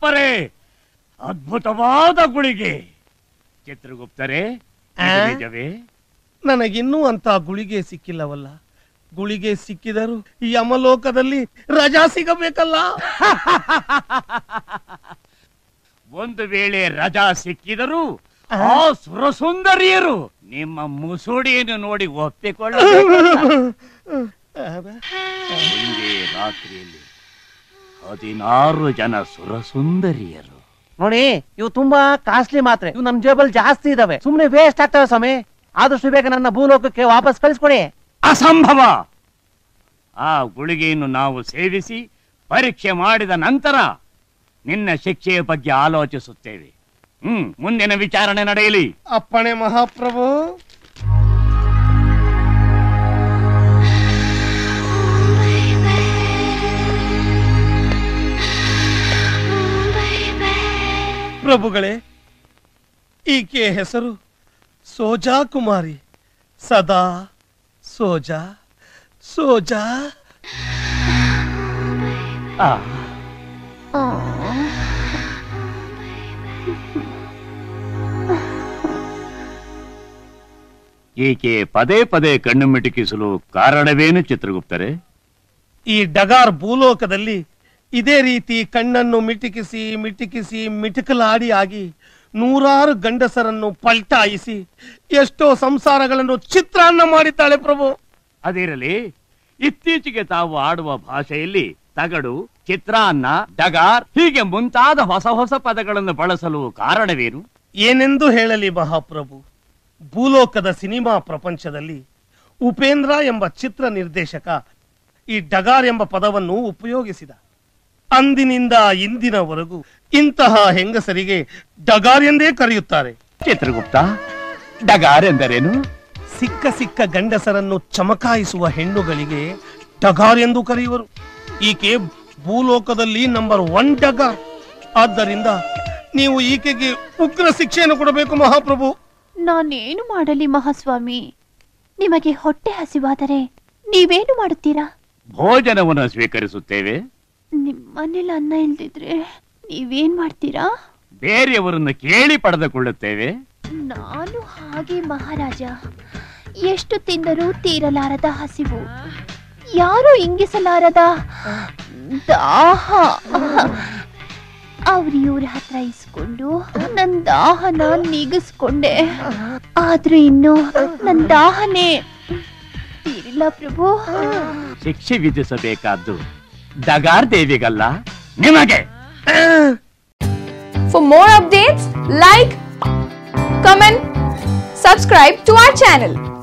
ಪರಂಪರೆ ಅದ್ಭುತವಾದ ಗುಳಿಗೆ ಚಿತ್ರಗುಪ್ತರೇ ಇದು ಆ? ನಿಜವೇ ನನಗಿನ್ನೂ ಅಂತ ಗುಳಿಗೆ ಸಿಕ್ಕಿಲ್ಲವಲ್ಲ ಗುಳಿಗೆ ಸಿಕ್ಕಿದರೂ ಈ ಯಮಲೋಕದಲ್ಲಿ ರಜಾ ಸಿಗಬೇಕಲ್ಲ ಒಂದು ವೇಳೆ ರಜಾ ಸಿಕ್ಕಿದರೂ ಆ ಸುರಸುಂದರಿಯರು ನಿಮ್ಮ ಮುಸುಡಿಯನ್ನು ನೋಡಿ ಒಪ್ಪಿಕೊಳ್ಳಬೇಕು ಒಂದೇ ರಾತ್ರಿಯಲ್ಲಿ ಹದಿನಾರು ಜನ ಸುರಸುಂದರಿಯರು ನೋಡಿ ಇವು ತುಂಬಾ ಕಾಸ್ಟ್ಲಿ ಮಾತ್ರೆ ಇವು ನಮ್ ಜೇಬಲ್ ಜಾಸ್ತಿ ಇದಾವೆ ಸುಮ್ನೆ ವೇಸ್ಟ್ ಆಗ್ತವೆ ಸ್ವಾಮಿ ಆದಷ್ಟು ಬೇಗ ನನ್ನ ಭೂಲೋಕಕ್ಕೆ ವಾಪಸ್ ಕಳಿಸ್ಕೊಡಿ ಅಸಂಭವ ಆ ಗುಳಿಗೆಯನ್ನು ನಾವು ಸೇವಿಸಿ ಪರೀಕ್ಷೆ ಮಾಡಿದ ನಂತರ ನಿನ್ನ ಶಿಕ್ಷೆಯ ಬಗ್ಗೆ ಆಲೋಚಿಸುತ್ತೇವೆ ಹ್ಮ್ ಮುಂದಿನ ವಿಚಾರಣೆ ನಡೆಯಲಿ ಅಪ್ಪಣೆ ಮಹಾಪ್ರಭು ಪ್ರಭುಗಳೇ ಈಕೆ ಹೆಸರು ಸೋಜಾ ಕುಮಾರಿ ಸದಾ ಸೋಜಾ ಸೋಜಾ ಆ, ಈಕೆ ಪದೇ ಪದೇ ಕಣ್ಣು ಮಿಟುಕಿಸಲು ಕಾರಣವೇನು ಚಿತ್ರಗುಪ್ತರೆ ಈ ಡಗಾರ್ ಭೂಲೋಕದಲ್ಲಿ ಇದೇ ರೀತಿ ಕಣ್ಣನ್ನು ಮಿಟಿಕಿಸಿ ಮಿಟಿಕಿಸಿ ಮಿಟುಕಲಾಡಿ ಆಗಿ ನೂರಾರು ಗಂಡಸರನ್ನು ಪಲ್ಟಾಯಿಸಿ ಎಷ್ಟೋ ಸಂಸಾರಗಳನ್ನು ಚಿತ್ರಾನ್ನ ಮಾಡಿದ್ದಾಳೆ ಪ್ರಭು ಅದಿರಲಿ ಇತ್ತೀಚೆಗೆ ತಾವು ಆಡುವ ಭಾಷೆಯಲ್ಲಿ ತಗಡು ಚಿತ್ರಾನ್ನ ಡಗಾರ್ ಹೀಗೆ ಮುಂತಾದ ಹೊಸ ಹೊಸ ಪದಗಳನ್ನು ಬಳಸಲು ಕಾರಣವೇನು ಏನೆಂದು ಹೇಳಲಿ ಮಹಾಪ್ರಭು ಭೂಲೋಕದ ಸಿನಿಮಾ ಪ್ರಪಂಚದಲ್ಲಿ ಉಪೇಂದ್ರ ಎಂಬ ಚಿತ್ರ ನಿರ್ದೇಶಕ ಈ ಡಗಾರ್ ಎಂಬ ಪದವನ್ನು ಉಪಯೋಗಿಸಿದ ಅಂದಿನಿಂದ ಇಂದಿನವರೆಗೂ ಇಂತಹ ಹೆಂಗಸರಿಗೆ ಡಗಾರ್ ಎಂದೇ ಕರೆಯುತ್ತಾರೆ ಚಿತ್ರಗುಪ್ತ ಡಗಾರ್ ಎಂದರೇನು ಸಿಕ್ಕ ಸಿಕ್ಕ ಗಂಡಸರನ್ನು ಚಮಕಾಯಿಸುವ ಹೆಣ್ಣುಗಳಿಗೆ ಡಗಾರ್ ಎಂದು ಕರೆಯುವರು ಈಕೆ ಭೂಲೋಕದಲ್ಲಿ ನಂಬರ್ ಒನ್ ಡಗಾರ್ ಆದ್ದರಿಂದ ನೀವು ಈಕೆಗೆ ಉಗ್ರ ಶಿಕ್ಷೆಯನ್ನು ಕೊಡಬೇಕು ಮಹಾಪ್ರಭು ನಾನೇನು ಮಾಡಲಿ ಮಹಾಸ್ವಾಮಿ ನಿಮಗೆ ಹೊಟ್ಟೆ ಹಸಿವಾದರೆ ನೀವೇನು ಮಾಡುತ್ತೀರಾ ಭೋಜನವನ್ನು ಸ್ವೀಕರಿಸುತ್ತೇವೆ ನಿಮ್ಮನೇಲಿ ಅನ್ನ ಇಲ್ದಿದ್ರೆ ನೀವೇನ್ ಮಾಡ್ತೀರಾ ಬೇರೆಯವರನ್ನು ಕೇಳಿ ಪಡೆದುಕೊಳ್ಳುತ್ತೇವೆ ನಾನು ಹಾಗೆ ಮಹಾರಾಜ ಎಷ್ಟು ತಿಂದರೂ ತೀರಲಾರದ ಹಸಿವು ಯಾರು ಇಂಗಿಸಲಾರದ ದಾಹ ಅವ್ರ ಇವ್ರ ಹತ್ರ ಇಸ್ಕೊಂಡು ನನ್ ದಾಹನ ನೀಗಿಸ್ಕೊಂಡೆ ಆದ್ರೂ ಇನ್ನು ನನ್ ದಾಹನೇ ತೀರಿಲ್ಲ ಪ್ರಭು ಶಿಕ್ಷೆ ವಿಧಿಸಬೇಕಾದ್ದು ಡಗಾರ್ ದೇವಿಗಲ್ಲ ನಿಮಗೆ For more updates, like, comment, subscribe to our channel.